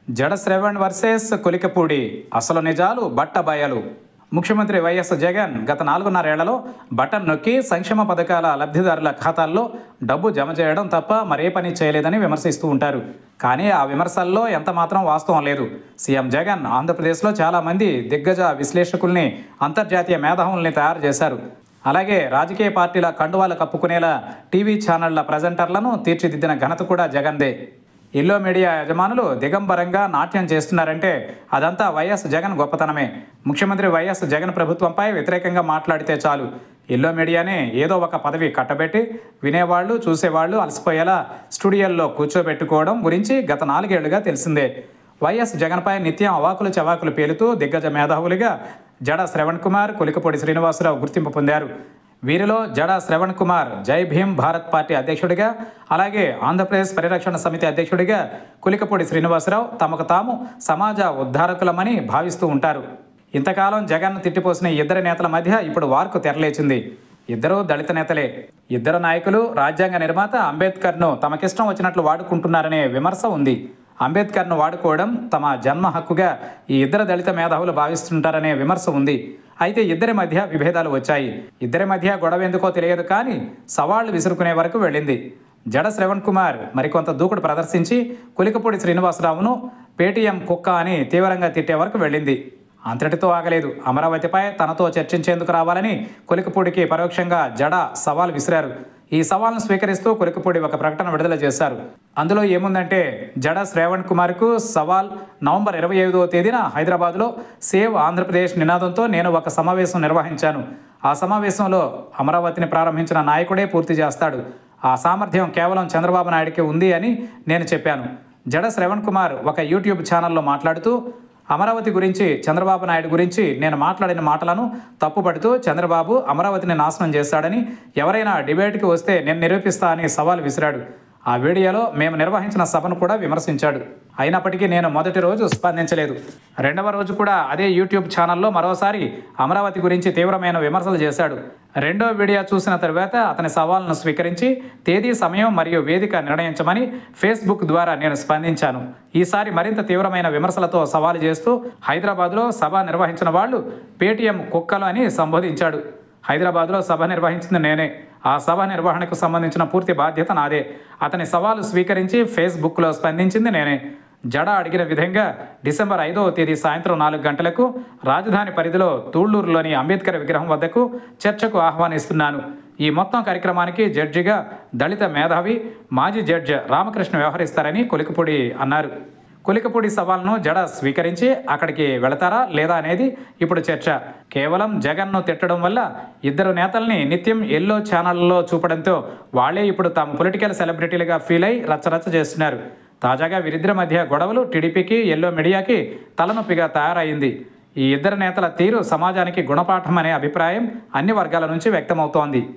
జడ శ్రవణ్ వర్సెస్ కొలికపూడి అసలు నిజాలు బట్ట బయలు ముఖ్యమంత్రి వైఎస్ జగన్ గత నాలుగున్నరేళ్లలో బటన్ నొక్కి సంక్షేమ పథకాల లబ్ధిదారుల ఖాతాల్లో డబ్బు జమ చేయడం తప్ప మరే పని చేయలేదని విమర్శిస్తూ ఉంటారు కానీ ఆ విమర్శల్లో ఎంత మాత్రం వాస్తవం లేదు సీఎం జగన్ ఆంధ్రప్రదేశ్లో చాలామంది దిగ్గజ విశ్లేషకుల్ని అంతర్జాతీయ మేధావుల్ని తయారు చేశారు అలాగే రాజకీయ పార్టీల కండువాలు కప్పుకునేలా టీవీ ఛానళ్ల ప్రజెంటర్లను తీర్చిదిద్దిన ఘనత కూడా జగన్దే ఎల్లో మీడియా యజమానులు దిగంబరంగా నాట్యం చేస్తున్నారంటే అదంతా వైఎస్ జగన్ గొప్పతనమే ముఖ్యమంత్రి వైఎస్ జగన్ ప్రభుత్వంపై వ్యతిరేకంగా మాట్లాడితే చాలు ఎల్లో మీడియానే ఏదో ఒక పదవి కట్టబెట్టి వినేవాళ్ళు చూసేవాళ్ళు అలసిపోయేలా స్టూడియోల్లో కూర్చోబెట్టుకోవడం గురించి గత నాలుగేళ్లుగా తెలిసిందే వైఎస్ జగన్పై నిత్యం అవాకులు చవాకులు పేలుతూ దిగ్గజ మేధావులుగా జడ శ్రవణ్ కుమార్ కొలికపూడి శ్రీనివాసరావు గుర్తింపు పొందారు వీరిలో జడ శ్రవణ్ కుమార్ జై భీమ్ భారత్ పార్టీ అధ్యక్షుడిగా అలాగే ఆంధ్రప్రదేశ్ పరిరక్షణ సమితి అధ్యక్షుడిగా కులికపూడి శ్రీనివాసరావు తమకు తాము సమాజ ఉద్ధారకులమని భావిస్తూ ఉంటారు ఇంతకాలం జగన్ తిట్టిపోసిన ఈ ఇద్దరి నేతల మధ్య ఇప్పుడు వార్కు తెరలేచింది ఇద్దరు దళిత నేతలే ఇద్దరు నాయకులు రాజ్యాంగ నిర్మాత అంబేద్కర్ను తమకిష్టం వచ్చినట్లు వాడుకుంటున్నారనే విమర్శ ఉంది అంబేద్కర్ను వాడుకోవడం తమ జన్మ హక్కుగా ఈ ఇద్దరు దళిత మేధావులు భావిస్తుంటారనే విమర్శ ఉంది అయితే ఇద్దరి మధ్య విభేదాలు వచ్చాయి ఇద్దరి మధ్య గొడవ ఎందుకో తెలియదు కానీ సవాళ్లు విసురుకునే వరకు వెళ్ళింది జడ శ్రవణ్ కుమార్ మరికొంత దూకుడు ప్రదర్శించి కులికపూడి శ్రీనివాసరావును పేటీఎం కుక్క అని తీవ్రంగా తిట్టే వరకు వెళ్ళింది అంతటితో ఆగలేదు అమరావతిపై తనతో చర్చించేందుకు రావాలని కొలికపూడికి పరోక్షంగా జడ సవాల్ విసిరారు ఈ సవాల్ను స్వీకరిస్తూ కొలికపూడి ఒక ప్రకటన విడుదల చేశారు అందులో ఏముందంటే జడ శ్రావణ్ కుమార్కు సవాల్ నవంబర్ ఇరవై ఐదవ తేదీన హైదరాబాద్లో సేవ్ ఆంధ్రప్రదేశ్ నినాదంతో నేను ఒక సమావేశం నిర్వహించాను ఆ సమావేశంలో అమరావతిని ప్రారంభించిన నాయకుడే పూర్తి చేస్తాడు ఆ సామర్థ్యం కేవలం చంద్రబాబు నాయుడికి ఉంది అని నేను చెప్పాను జడ శ్రవణ్ కుమార్ ఒక యూట్యూబ్ ఛానల్లో మాట్లాడుతూ అమరావతి గురించి చంద్రబాబు నాయుడు గురించి నేను మాట్లాడిన మాటలను తప్పుపడుతూ చంద్రబాబు అమరావతిని నాశనం చేశాడని ఎవరైనా డిబేట్కి వస్తే నేను నిరూపిస్తా అని సవాల్ విసిరాడు ఆ వీడియోలో మేము నిర్వహించిన సభను కూడా విమర్శించాడు అయినప్పటికీ నేను మొదటి రోజు స్పందించలేదు రెండవ రోజు కూడా అదే యూట్యూబ్ ఛానల్లో మరోసారి అమరావతి గురించి తీవ్రమైన విమర్శలు చేశాడు రెండో వీడియో చూసిన తర్వాత అతని సవాల్ను స్వీకరించి తేదీ సమయం మరియు వేదిక నిర్ణయించమని ఫేస్బుక్ ద్వారా నేను స్పందించాను ఈసారి మరింత తీవ్రమైన విమర్శలతో సవాలు చేస్తూ హైదరాబాద్లో సభ నిర్వహించిన వాళ్ళు పేటీఎం కుక్కలు అని సంబోధించాడు హైదరాబాద్లో సభ నిర్వహించింది నేనే ఆ సభ నిర్వహణకు సంబంధించిన పూర్తి బాధ్యత నాదే అతని సవాలు స్వీకరించి ఫేస్బుక్లో స్పందించింది నేనే జడ అడిగిన విధంగా డిసెంబర్ ఐదవ తేదీ సాయంత్రం నాలుగు గంటలకు రాజధాని పరిధిలో తూళ్లూరులోని అంబేద్కర్ విగ్రహం వద్దకు చర్చకు ఆహ్వానిస్తున్నాను ఈ మొత్తం కార్యక్రమానికి జడ్జిగా దళిత మేధావి మాజీ జడ్జి రామకృష్ణ వ్యవహరిస్తారని కొలికపూడి అన్నారు కొలికపూడి సవాల్ను జడ స్వీకరించి అక్కడికి వెళతారా లేదా అనేది ఇప్పుడు చర్చ కేవలం జగన్ను తిట్టడం వల్ల ఇద్దరు నేతల్ని నిత్యం ఎల్లో ఛానళ్లలో చూపడంతో వాళ్లే ఇప్పుడు తాము పొలిటికల్ సెలబ్రిటీలుగా ఫీల్ అయి రచ్చరచ్చ చేస్తున్నారు తాజాగా వీరిద్దరి మధ్య గొడవలు టీడీపీకి ఎల్లో మీడియాకి తలనొప్పిగా తయారైంది ఈ ఇద్దరు నేతల తీరు సమాజానికి గుణపాఠం అనే అభిప్రాయం అన్ని వర్గాల నుంచి వ్యక్తమవుతోంది